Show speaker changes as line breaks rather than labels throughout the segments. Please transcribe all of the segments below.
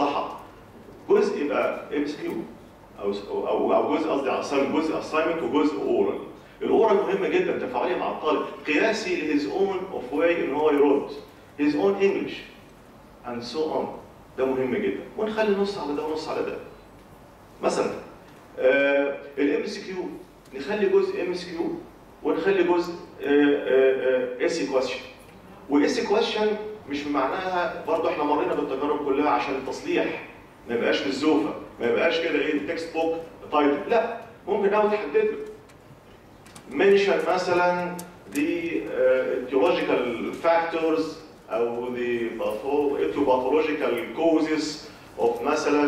مصلحه جزء يبقى ام اس كيو او او او جزء قصدي assignment جزء اساينمنت وجزء اورال الاورال مهم جدا تفاعلي مع الطالب قياسي لهيز اون اوف واي ان هو يرد هيز اون انجلش اند سو اون ده مهم جدا ونخلي نص على ده ونص على ده مثلا الام اس كيو نخلي جزء ام اس كيو ونخلي جزء اس كويشن واس كويشن مش معناها برضه احنا مرينا بالتجارب كلها عشان التصليح ما يبقاش بالزوفه ما يبقاش كده ايه التكست بوك تايتل لا ممكن قوي تحدد منشن مثلا the uh, etiological factors او the etiological causes of مثلا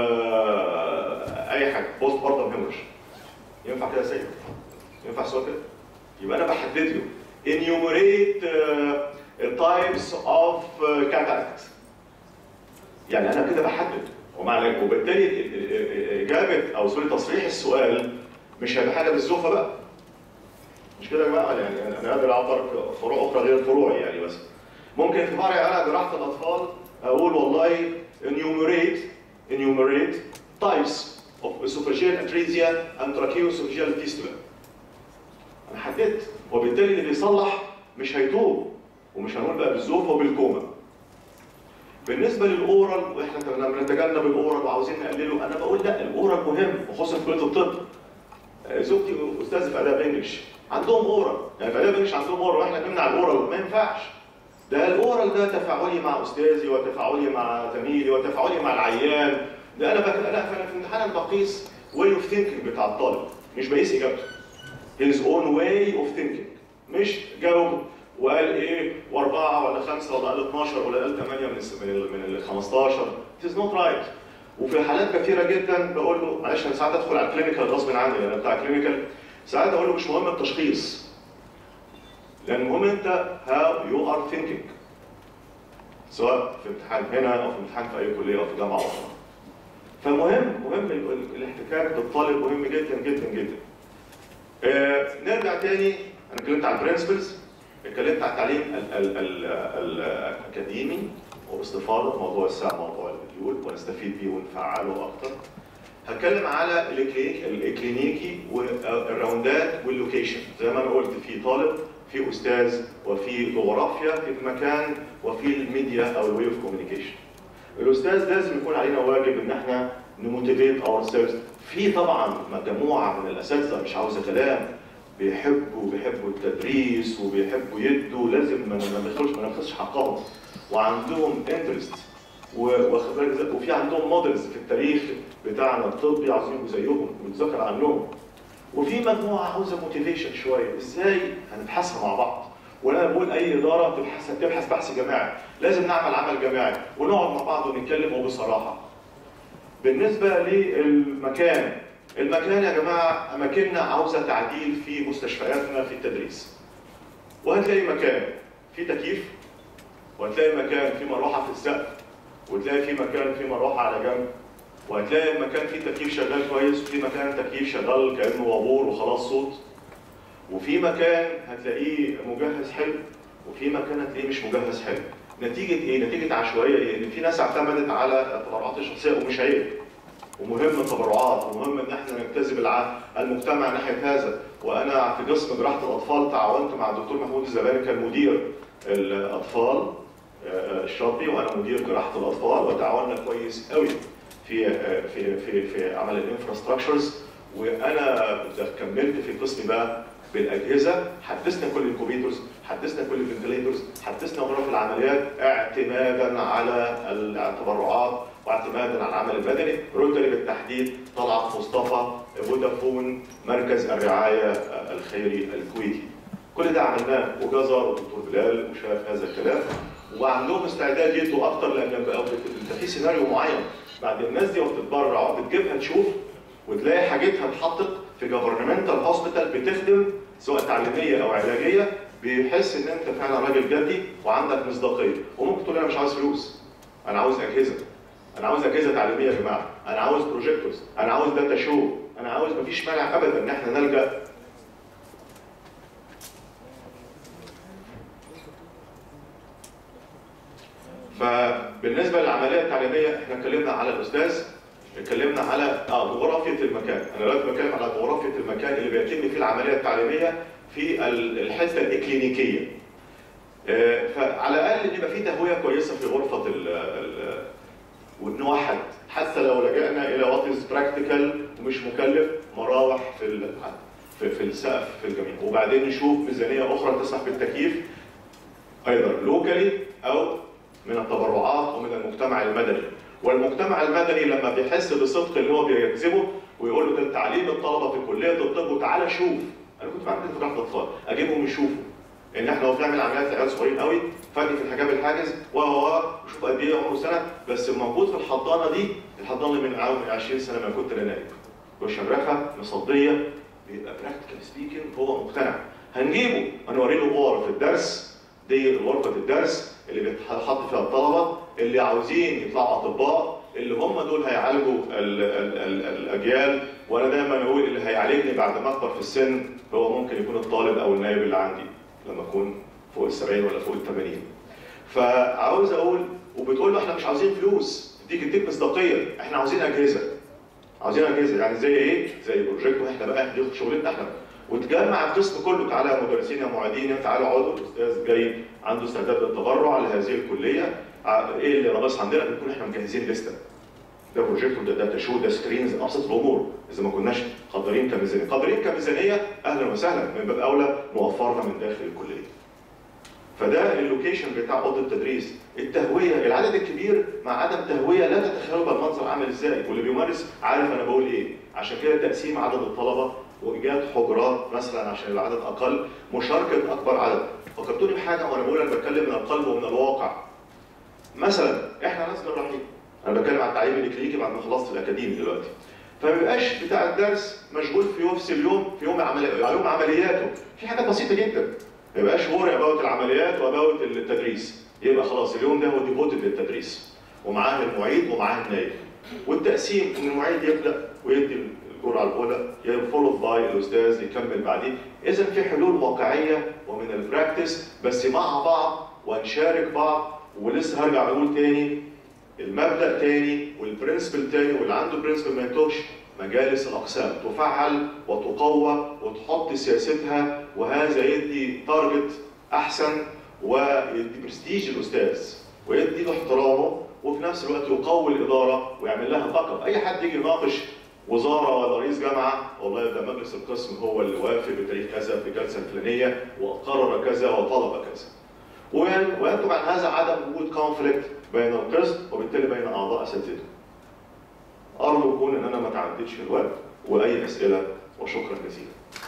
uh, اي حاجه بوست بارتم هيموريج ينفع كده سيد ينفع سؤال كده يبقى انا بحدد له enumerate uh, types of uh, cataract يعني انا كده بحدد ومع وبالتالي اجابه او سوري تصريح السؤال مش هيبقى حاجه بالزوفه بقى مش كده يا جماعه يعني انا قادر اعبر فروع اخرى غير فروعي يعني بس ممكن في فرع انا جراحه الاطفال اقول والله enumerate enumerate types of esophageal atresia and tracheoesophageal fistula انا حددت وبالتالي اللي بيصلح مش هيتوب ومش هنقول بقى بالزوفه وبالكوما بالنسبه للاورال واحنا كنا بنتجنب الاورال وعاوزين نقلله انا بقول لا الاورال مهم وخصوصا في كليه الطب زوجتي استاذه في اداب انجلش عندهم اورال يعني في اداب انجلش عندهم اورال واحنا نمنع الاورال ما ينفعش ده الاورال ده تفاعلي مع استاذي وتفاعلي مع زميلي وتفاعلي مع العيان ده انا بك... لا فانا في الامتحان بقيس واي اوف ثينكينج بتاع الطالب مش بقيس اجابته his own way of thinking مش جاوب وقال ايه واربعه ولا خمسه ولا قال 12 ولا قال 8 من ال من ال 15 it is not right وفي حالات كثيره جدا بقول له معلش انا ساعات ادخل على الكلينيكال غصب عني انا بتاع كلينيكال ساعات اقول له مش مهم التشخيص لان المهم انت how you are thinking سواء في امتحان هنا او في امتحان في اي كليه او في جامعه اخرى فمهم مهم الاحتكاك بالطالب مهم جدا جدا جدا آه نرجع تاني انا اتكلمت عن البرنسبلز اتكلمت عن التعليم ال- ال- ال- الاكاديمي وباستفاضه موضوع الساعه موضوع الفيول ونستفيد بيه ونفعله اكتر هتكلم على الكلينيك الكلينيكي والراوندات واللوكيشن زي ما انا قلت في طالب في استاذ وفي جغرافيا في المكان وفي الميديا او الواي اوف كوميونيكيشن الاستاذ لازم يكون علينا واجب ان احنا نموتيفيت اور سيلز في طبعا مجموعه من الاساتذه مش عاوزه كلام بيحبوا بيحبوا التدريس وبيحبوا يدوا لازم ما ما ندخلش ما نبخسش حقهم وعندهم انترست واخد بالك ازاي؟ وفي عندهم مودلز في التاريخ بتاعنا الطبي عاوزين يبقوا زيهم ونتذكر عنهم وفي مجموعه عاوزه موتيفيشن شويه ازاي هنبحثها مع بعض وانا بقول اي اداره بتبحث بتبحث بحث جماعي لازم نعمل عمل جماعي ونقعد مع بعض ونتكلم وبصراحه بالنسبه للمكان المكان يا جماعه اماكننا عاوزه تعديل في مستشفياتنا في التدريس وهتلاقي مكان فيه تكييف وهتلاقي مكان فيه مروحه في السقف وتلاقي في مكان فيه مروحه على جنب وهتلاقي مكان فيه تكييف شغال كويس وفي مكان تكييف شغال كانه وابور وخلاص صوت وفي مكان هتلاقيه مجهز حلو وفي مكان هتلاقيه مش مجهز حلو نتيجة ايه؟ نتيجة عشوائية ايه؟ ان في ناس اعتمدت على التبرعات الشخصية ومش عيب ومهم التبرعات ومهم ان احنا نجتذب الع- المجتمع ناحية هذا وانا في قسم جراحة الاطفال تعاونت مع الدكتور محمود الزباني كان مدير الاطفال آه، الشرطي وانا مدير جراحة الاطفال وتعاوننا كويس قوي في آه، في في في عمل الانفراستراكشرز وانا كملت في قسمي بقى بالاجهزه حدثنا كل الكمبيوترز حدثنا كل الفنتليترز حدثنا غرف العمليات اعتمادا على التبرعات واعتمادا على العمل المدني روتري بالتحديد طلعت مصطفى فودافون مركز الرعايه الخيري الكويتي كل ده عملناه وجزر والدكتور بلال وشاف هذا الكلام وعندهم استعداد يدوا اكتر لان انت في سيناريو معين بعد الناس دي وبتتبرع وبتجيبها تشوف وتلاقي حاجتها اتحطت في جفرنمنتال هوسبيتال بتخدم سواء تعليميه او علاجيه بيحس ان انت فعلا راجل جدي وعندك مصداقيه وممكن تقول انا مش عاوز فلوس انا عاوز اجهزه انا عاوز اجهزه تعليميه يا جماعه انا عاوز بروجيكتورز انا عاوز داتا شو انا عاوز مفيش مانع ابدا ان احنا نلجا ف بالنسبه للعمليه التعليميه احنا اتكلمنا على الاستاذ اتكلمنا على اه جغرافيه المكان انا دلوقتي بتكلم على جغرافيه المكان اللي بيتم فيه العمليه التعليميه في ال- الحته الاكلينيكيه آه، فعلى الاقل يبقى في تهويه كويسه في غرفه ال ال ونوحد حتى لو لجأنا الى وات از براكتيكال ومش مكلف مراوح في ال- في, في السقف في الجميع وبعدين نشوف ميزانيه اخرى تسمح بالتكييف ايضا لوكالي او من التبرعات ومن المجتمع المدني والمجتمع المدني لما بيحس بالصدق اللي هو بيجذبه ويقول له ده تعليم الطلبه في كليه الطب وتعالى شوف انا كنت بعمل في جراحه اطفال اجيبهم يشوفوا ان احنا لو بنعمل عمليات لعيال صغيرين قوي فادي في الحجاب الحاجز و و و وشوف قد ايه عمره سنه بس الموجود في الحضانه دي الحضانه اللي من من 20 سنه ما كنت انا نايم وشمرخه مصديه بيبقى براكتيكال سبيكينج هو مقتنع هنجيبه هنوري له غرف في الدرس دي غرفه الدرس اللي بيتحط فيها الطلبه اللي عاوزين يطلعوا اطباء اللي هم دول هيعالجوا ال ال ال الاجيال وانا دايما اقول اللي هيعالجني بعد ما اكبر في السن هو ممكن يكون الطالب او النايب اللي عندي لما اكون فوق ال 70 ولا فوق ال 80 فعاوز اقول وبتقول له احنا مش عاوزين فلوس تديك تديك مصداقيه احنا عاوزين اجهزه عاوزين اجهزه يعني زي ايه؟ زي بروجيكتور احنا بقى دي شغلتنا احنا وتجمع القسم كله تعالى يا مدرسين يا معيدين تعالوا اقعدوا الاستاذ جاي عنده استعداد للتبرع لهذه الكليه ع- ايه اللي ناقص عندنا بنكون احنا مجهزين لسته ده بروجيكتور ده ده تشو ده سكرينز ابسط الامور اذا ما كناش قادرين كميزانيه قادرين كميزانيه اهلا وسهلا من باب اولى نوفرها من داخل الكليه فده اللوكيشن بتاع اوضه التدريس التهويه العدد الكبير مع عدم تهويه لا تتخيلوا بقى المنظر عامل ازاي واللي بيمارس عارف انا بقول ايه عشان كده تقسيم عدد الطلبه وايجاد حجرات مثلا عشان العدد اقل مشاركه اكبر عدد فكرتوني بحاجه وانا بقول انا بتكلم من القلب ومن الواقع مثلا احنا ناس جراحين انا بتكلم عن التعليم الاكلينيكي بعد ما خلصت الاكاديمي دلوقتي فما بيبقاش بتاع الدرس مشغول في نفس اليوم في يوم عملي... يوم عملياته في حاجات بسيطه جدا ما يبقاش وري اباوت العمليات واباوت التدريس يبقى خلاص اليوم ده هو ديفوتد للتدريس ومعاه المعيد ومعاه النايب والتقسيم ان المعيد يبدا ويدي الجرعه الاولى فولود باي الاستاذ يكمل بعدين اذا في حلول واقعيه ومن البراكتس بس مع بعض ونشارك بعض ولسه هرجع اقول تاني المبدا تاني والبرنسبل تاني واللي عنده برنسبل ما يتوهش مجالس الاقسام تفعل وتقوى وتحط سياستها وهذا يدي تارجت احسن ويدي برستيج الاستاذ ويدي له احترامه وفي نفس الوقت يقوي الاداره ويعمل لها باك اب اي حد يجي يناقش وزاره ولا رئيس جامعه والله ده مجلس القسم هو اللي وافق بتاريخ كذا في الجلسه الفلانيه وقرر كذا وطلب كذا وين- وينتج عن هذا عدم وجود كونفليكت بين القسم وبالتالي بين اعضاء اساتذته. ارجو يكون ان انا ما تعديتش في الوقت واي اسئله وشكرا جزيلا.